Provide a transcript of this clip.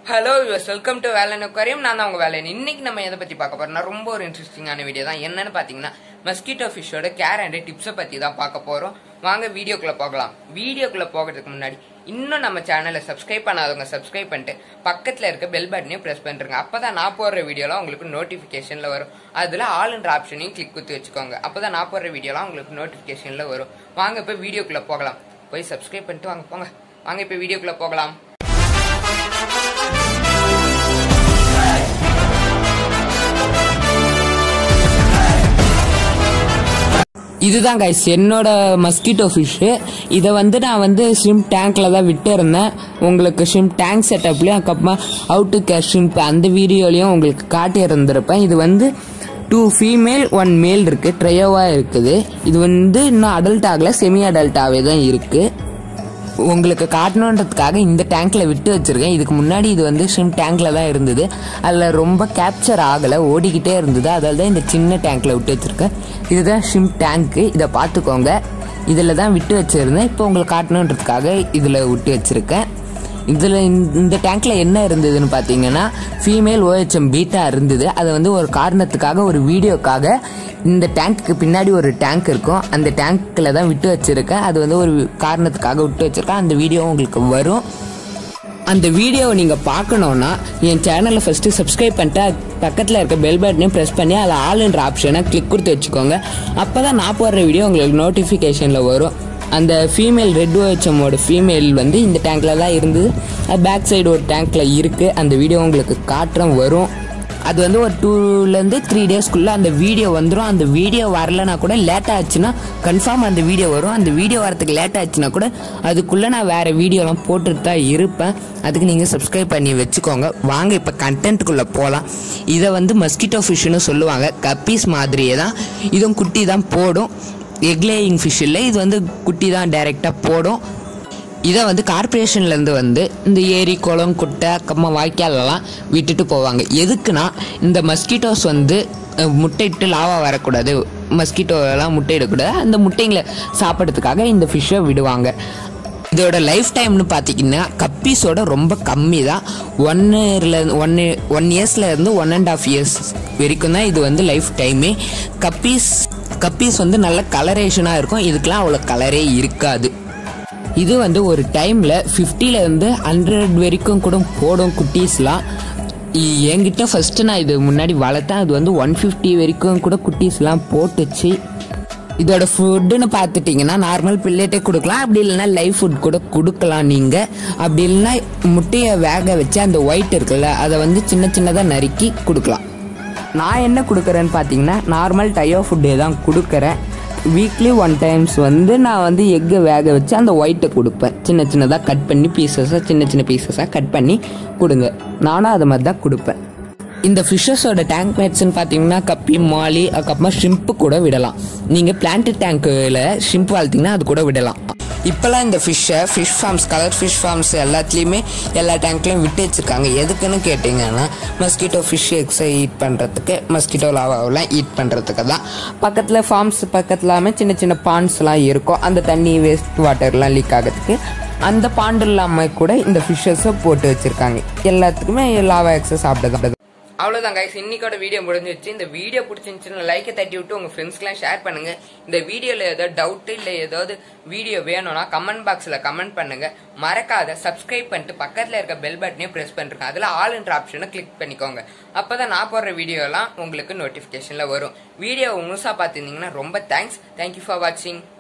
hello யூஸ் welcome to Velan aquarium நான் தான் உங்க வேலையன் இன்னைக்கு நம்ம எதை பத்தி பார்க்க போறோம்னா ரொம்ப ஒரு இன்ட்ரெஸ்டிங்கான வீடியோ தான் என்னன்னு பாத்தீங்கன்னா மஸ்கிட்டோ ஃபிஷ்ஷோட கேர் அண்ட் டிப்ஸை பத்தி தான் பார்க்க போறோம் வாங்க வீடியோக்குள்ள போகலாம் வீடியோக்குள்ள போகிறதுக்கு முன்னாடி இன்னும் நம்ம சேனலை சப்ஸ்கிரைப் பண்ணாதவங்க சப்ஸ்கிரைப் பண்ணிட்டு பக்கத்துல இருக்க பெல் பட்டனையும் பிரஸ் பண்ணிருங்க அப்பதான் நான் போடுற வீடியோலாம் உங்களுக்கு நோட்டிபிகேஷன்ல வரும் அதுல ஆல்ன்ற ஆப்ஷனையும் கிளிக் குத்தி வச்சுக்கோங்க அப்பதான் நான் போடுற வீடியோலாம் உங்களுக்கு நோட்டிபிகேஷன்ல வரும் வாங்க இப்ப வீடியோக்குள்ள போகலாம் போய் சப்ஸ்கிரைப் பண்ணிட்டு வாங்க போங்க வாங்க இப்ப வீடியோக்குள்ள போகலாம் இதுதான் கைஸ் என்னோட மஸ்கிட்டோ ஃபிஷ்ஷு இதை வந்து நான் வந்து ஷிம் டேங்க்ல தான் விட்டு இருந்தேன் உங்களுக்கு ஷிம் டேங்க் செட்டப்லையும் அதுக்கப்புறமா அவுட் டு கேர் ஷிம்ப் அந்த வீடியோலையும் உங்களுக்கு காட்டி இருந்திருப்பேன் இது வந்து டூ ஃபீமேல் ஒன் மேல் இருக்கு ட்ரையோவா இருக்குது இது வந்து இன்னும் அடல்ட் ஆகல செமி அடல்ட்டாவே தான் இருக்கு உங்களுக்கு காட்டணுன்றதுக்காக இந்த டேங்க்ல விட்டு வச்சிருக்கேன் இதுக்கு முன்னாடி இது வந்து ஷிம் டேங்க்ல தான் இருந்தது அதில் ரொம்ப கேப்சர் ஆகலை ஓடிக்கிட்டே இருந்தது அதால தான் இந்த சின்ன டேங்க்ல விட்டு வச்சிருக்கேன் இதுதான் ஷிம் டேங்க்கு இதை பார்த்துக்கோங்க இதில் தான் விட்டு வச்சிருந்தேன் இப்போ உங்களுக்கு காட்டணுன்றதுக்காக இதில் விட்டு வச்சிருக்கேன் இதில் இந்த டேங்க்ல என்ன இருந்ததுன்னு பார்த்தீங்கன்னா ஃபீமேல் ஓஹெச்எம் பீட்டா இருந்தது அதை வந்து ஒரு காரணத்துக்காக ஒரு வீடியோக்காக இந்த டேங்க்கு பின்னாடி ஒரு டேங்க் இருக்கும் அந்த டேங்க்கில் தான் விட்டு வச்சிருக்கேன் அது வந்து ஒரு காரணத்துக்காக விட்டு வச்சிருக்கேன் அந்த வீடியோ உங்களுக்கு வரும் அந்த வீடியோவை நீங்கள் பார்க்கணுன்னா என் சேனலை ஃபஸ்ட்டு சப்ஸ்கிரைப் பண்ணிட்டு அது பக்கத்தில் இருக்க பெல் பட்டனையும் ப்ரெஸ் பண்ணி அதில் ஆல்ன்ற ஆப்ஷனை கிளிக் கொடுத்து வச்சுக்கோங்க அப்போ தான் நான் போடுற வீடியோ உங்களுக்கு நோட்டிஃபிகேஷனில் வரும் அந்த ஃபீமேல் ரெட் ஓஹெச்எம்மோட ஃபீமேல் வந்து இந்த டேங்க்கில் தான் இருந்தது அது பேக் சைடு ஒரு டேங்க்கில் இருக்குது அந்த வீடியோ உங்களுக்கு காட்டுறோம் வரும் அது வந்து ஒரு டூலேருந்து த்ரீ டேஸ்க்குள்ளே அந்த வீடியோ வந்துடும் அந்த வீடியோ வரலனா கூட லேட் ஆச்சுன்னா கன்ஃபார்ம் அந்த வீடியோ வரும் அந்த வீடியோ வரதுக்கு லேட் ஆச்சுன்னா கூட அதுக்குள்ளே நான் வேறு வீடியோலாம் போட்டுட்டு தான் இருப்பேன் அதுக்கு நீங்கள் சப்ஸ்கிரைப் பண்ணி வச்சுக்கோங்க வாங்க இப்போ கண்டென்ட்டுக்குள்ளே போகலாம் இதை வந்து மஸ்கிட்டோ ஃபிஷ்னு சொல்லுவாங்க கப்பீஸ் மாதிரியே தான் இதுவும் குட்டி தான் போடும் எக்லேயிங் ஃபிஷ் இல்லை இது வந்து குட்டி தான் டைரெக்டாக போடும் இதை வந்து கார்பரேஷன்லேருந்து வந்து இந்த ஏரி குளம் குட்டை கம்மா வாய்க்காலெல்லாம் விட்டுட்டு போவாங்க எதுக்குன்னா இந்த மஸ்கிட்டோஸ் வந்து அஹ், முட்டையிட்டு லாவா வரக்கூடாது மஸ்கிட்டோ எல்லாம் முட்டையிடக்கூடாது அந்த முட்டைங்களை சாப்பிட்றதுக்காக இந்த ஃபிஷ்ஷை விடுவாங்க இதோட லைஃப் டைம்னு பார்த்தீங்கன்னா கப்பீஸோட ரொம்ப கம்மி தான் ஒன்னுல ஒன் ஒன் இயர்ஸ்ல இருந்து ஒன் அண்ட் ஆஃப் இயர்ஸ் வரைக்கும் தான் இது வந்து லைஃப் டைமே கப்பீஸ் கப்பீஸ் வந்து நல்ல கலரேஷனாக இருக்கும் இதுக்கெலாம் அவ்வளோ கலரே இருக்காது இது வந்து ஒரு டைம்ல 50 ல இருந்து ஹண்ட்ரட் வரைக்கும் கூட போடும் குட்டீஸ்லாம் இ- என்கிட்ட ஃபர்ஸ்ட் நான் இது முன்னாடி வளர்த்தேன் அது வந்து ஒன் ஃபிஃப்டி வரைக்கும் கூட குட்டீஸ்லாம் போட்டுச்சு இதோட ஃபுட்டுன்னு பார்த்துட்டிங்கன்னா நார்மல் பிள்ளைட்டே கொடுக்கலாம் அப்படி இல்லைன்னா லைவ் ஃபுட் கூட கொடுக்கலாம் நீங்கள் அப்படி இல்லைன்னா முட்டையை வேக வச்சு அந்த ஒயிட் இருக்குல்ல அதை வந்து சின்ன சின்னதாக நறுக்கி கொடுக்கலாம் நான் என்ன கொடுக்குறேன்னு பார்த்தீங்கன்னா நார்மல் டயோ ஃபுட்டே தான் கொடுக்குறேன் வீக்லி ஒன் டைம்ஸ் வந்து நான் வந்து எக்கை வேக வச்சு அந்த ஒயிட்டை கொடுப்பேன் சின்ன சின்னதாக கட் பண்ணி பீசஸாக சின்ன சின்ன பீசஸாக கட் பண்ணி கொடுங்க நானும் அதை மாதிரி தான் கொடுப்பேன் இந்த ஃபிஷ்ஷஸோட டேங்க் மேட்ஸ்னு பார்த்தீங்கன்னா கப்பி மாலி அதுக்கப்புறமா ஷிம்ப்பு கூட விடலாம் நீங்கள் பிளான்ட் டேங்க்கில் ஷிம்ப் வளர்த்தீங்கன்னா அது கூட விடலாம் இப்போல்லாம் இந்த ஃபிஷ்ஷை fish farms colour fish farms எல்லாத்துலேயுமே எல்லா டேங்க்லையும் விட்டு வச்சுருக்காங்க எதுக்குன்னு கேட்டிங்கன்னா மஸ்கிட்டோ ஃபிஷ் எக்ஸை ஈட் பண்ணுறதுக்கு மஸ்கிட்டோ லாவாவெல்லாம் ஈட் பண்ணுறதுக்கு தான் பக்கத்தில் ஃபார்ம்ஸ் பக்கத்துலாமே சின்ன சின்ன பாண்ட்ஸ்லாம் இருக்கும் அந்த தண்ணி வேஸ்ட் வாட்டர்லாம் லீக் ஆகிறதுக்கு அந்த பாண்டு இல்லாமல் கூட இந்த ஃபிஷ்ஷஸை போட்டு வச்சுருக்காங்க எல்லாத்துக்குமே லாவா எக்ஸை சாப்பிட்டது அவ்வளோதான் கைஸ் இன்னைக்கோட வீடியோ முடிஞ்சிருச்சு இந்த வீடியோ பிடிச்சிருந்துச்சுன்னா லைக்கை தட்டி விட்டு உங்க ஃப்ரெண்ட்ஸ்க்குலாம் ஷேர் பண்ணுங்க இந்த வீடியோல ஏதாவது டவுட் இல்லை ஏதாவது வீடியோ வேணும்னா கமெண்ட் பாக்ஸ்ல கமெண்ட் பண்ணுங்க மறக்காத சப்ஸ்கிரைப் பண்ணிட்டு பக்கத்துல இருக்க பெல் பட்டனையும் பிரஸ் பண்ணிருக்கேன் அதுல ஆல்ன்ற ஆப்ஷனை கிளிக் பண்ணிக்கோங்க அப்பதான் நான் போடுற வீடியோலாம் உங்களுக்கு நோட்டிபிகேஷன்ல வரும் வீடியோ முழுசா பார்த்துருந்தீங்கன்னா ரொம்ப தேங்க்ஸ் தேங்க்யூ ஃபார் வாட்சிங்